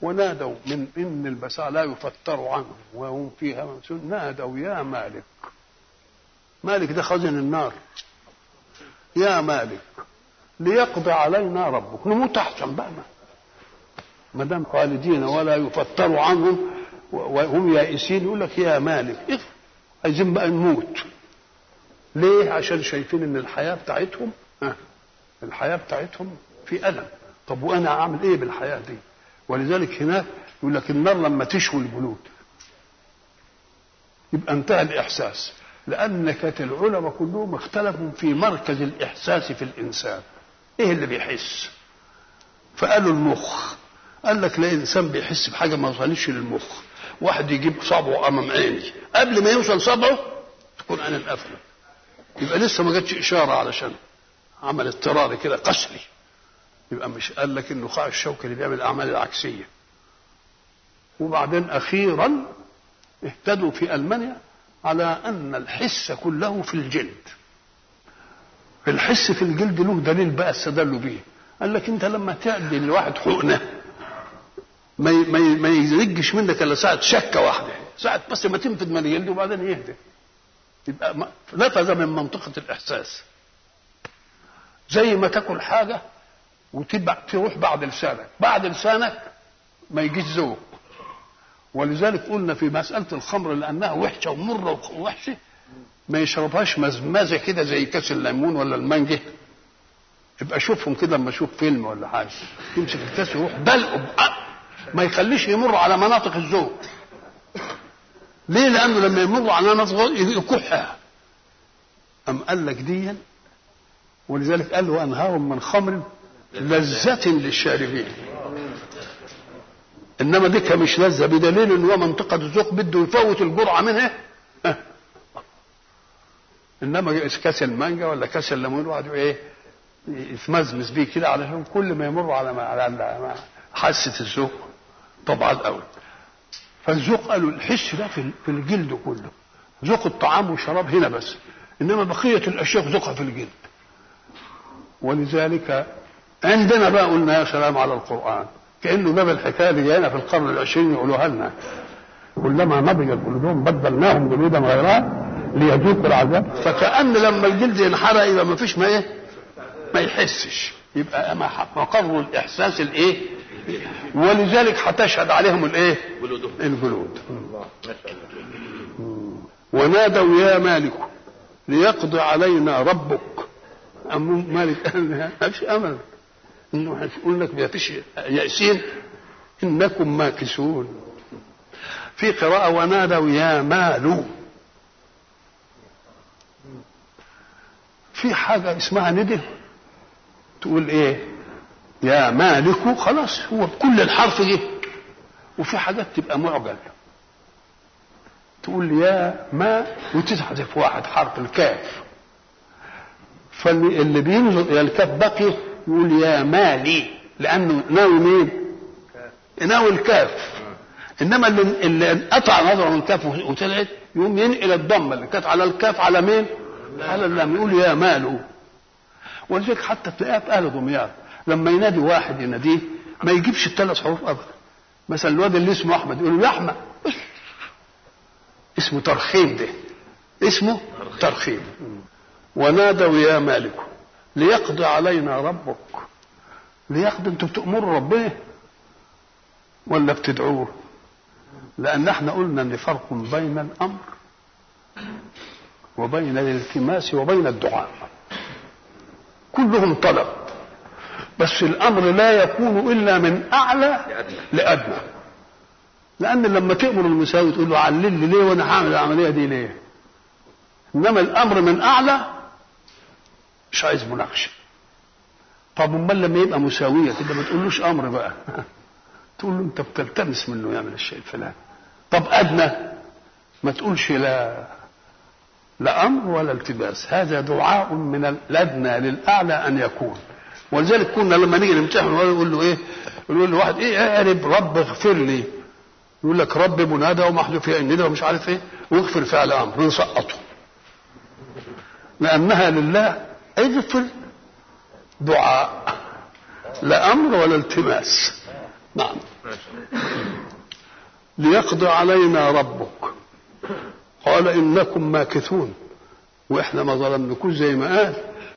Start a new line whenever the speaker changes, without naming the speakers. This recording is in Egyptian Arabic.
ونادوا من ان البساء لا يفتر عنهم وهم فيها ممسون نادوا يا مالك مالك ده خزن النار يا مالك ليقضي علينا ربك نموت احسن بقى ما دام خالدين ولا يفتر عنهم وهم يائسين يقول لك يا مالك إيه؟ عايزين بقى نموت ليه عشان شايفين ان الحياه بتاعتهم ها الحياه بتاعتهم في الم طب وانا اعمل ايه بالحياه دي ولذلك هناك يقول لك النار لما تشوي الجلود يبقى انتهى الاحساس لان كانت العلماء كلهم اختلفوا في مركز الاحساس في الانسان ايه اللي بيحس فقالوا المخ قال لك لا انسان بيحس بحاجه ما وصلتش للمخ واحد يجيب صبعه امام عيني قبل ما يوصل صبعه تكون عين قافله يبقى لسه ما جاتش اشاره علشان عمل اضطراري كده قسري يبقى مش قال لك النخاع الشوكي اللي بيعمل الاعمال العكسيه وبعدين اخيرا اهتدوا في المانيا على ان الحس كله في الجلد الحس في الجلد له دليل بقى استدلوا به قال لك انت لما تعدي لواحد حقنه ما ما ما يزجش منك الا ساعه شكه واحده ساعه بس ما تنفذ من الجلد وبعدين يهدى يبقى نفذ من منطقه الاحساس زي ما تاكل حاجه وتبع تروح بعد لسانك بعد لسانك ما يجيش ذوق ولذلك قلنا في مسألة الخمر لأنها وحشة ومرة ووحشة ما يشربهاش مزمزة كده زي كاس الليمون ولا المانجا يبقى شوفهم كده لما اشوف فيلم ولا حاجة يمسك الكاس يروح دلقه ما يخليش يمر على مناطق الذوق ليه؟ لأنه لما يمر على مناطق يكحها أم قال لك ديا ولذلك قال له أنهار من خمر لذة للشاربين انما ديك مش لذه بدليل ان هو منطقه الذوق بده يفوت الجرعه منها أه. انما كاس المانجا ولا كاس الليمون واحد ايه يتمزمز بيه كده علشان كل ما يمر على ما على حاسه الذوق طبعا الاول فالذوق قالوا الحس ده في في الجلد كله ذوق الطعام والشراب هنا بس انما بقيه الاشياء ذوقها في الجلد ولذلك عندنا بقى قلنا يا سلام على القرآن كأنه جاب الحكاية دي جاينا في القرن العشرين يقولوها لنا كلما نضجت جلودهم بدلناهم جلودا غيرها ليذوقوا العذاب فكأن لما الجلد ينحرق يبقى ما فيش ما ايه ما يحسش يبقى مقر الإحساس الايه ولذلك هتشهد عليهم الايه الجلود ونادوا يا مالك ليقضي علينا ربك أم مالك قال ما فيش امل انه هيقول لك ما فيش يأسين انكم ماكسون في قراءة ونادوا يا مال في حاجة اسمها ندى تقول ايه يا مالك خلاص هو بكل الحرف دي وفي حاجات تبقى معجل تقول يا ما وتحذف واحد حرف الكاف فاللي بينزل الى الكاف بقي يقول يا مالي لانه ناوي مين؟ ناوي الكاف انما اللي اللي انقطع نظره من الكاف وطلعت يقوم ينقل الضمه اللي كانت على الكاف على مين؟ على اللام يقول يا ماله ولذلك حتى تلاقيها في اهل دمياط لما ينادي واحد يناديه ما يجيبش الثلاث حروف ابدا مثلا الواد اللي اسمه احمد يقول له يا احمد اسمه ترخيم ده اسمه ترخيم ونادوا يا مالك ليقضي علينا ربك ليقضي انتوا بتأمروا ربنا ولا بتدعوه لأن احنا قلنا ان فرق بين الأمر وبين الالتماس وبين الدعاء كلهم طلب بس الأمر لا يكون إلا من أعلى لأدنى لأن لما تأمر المساوي تقول له علل لي ليه وأنا هعمل العملية دي ليه إنما الأمر من أعلى مش عايز مناقشه طب امال لما يبقى مساويه كده ما تقولوش امر بقى تقول له انت بتلتمس منه يعمل الشيء الفلاني طب ادنى ما تقولش لا لا امر ولا التباس هذا دعاء من الادنى للاعلى ان يكون ولذلك كنا لما نيجي نمتحن نقول له ايه يقول له واحد ايه اقرب رب اغفر لي يقول لك رب منادى ومحذوف يا ان ومش عارف ايه واغفر فعل امر نسقطه لانها لله اغفر دعاء لا امر ولا التماس نعم ليقضي علينا ربك قال انكم ماكثون واحنا ما ظلمناكوش زي ما قال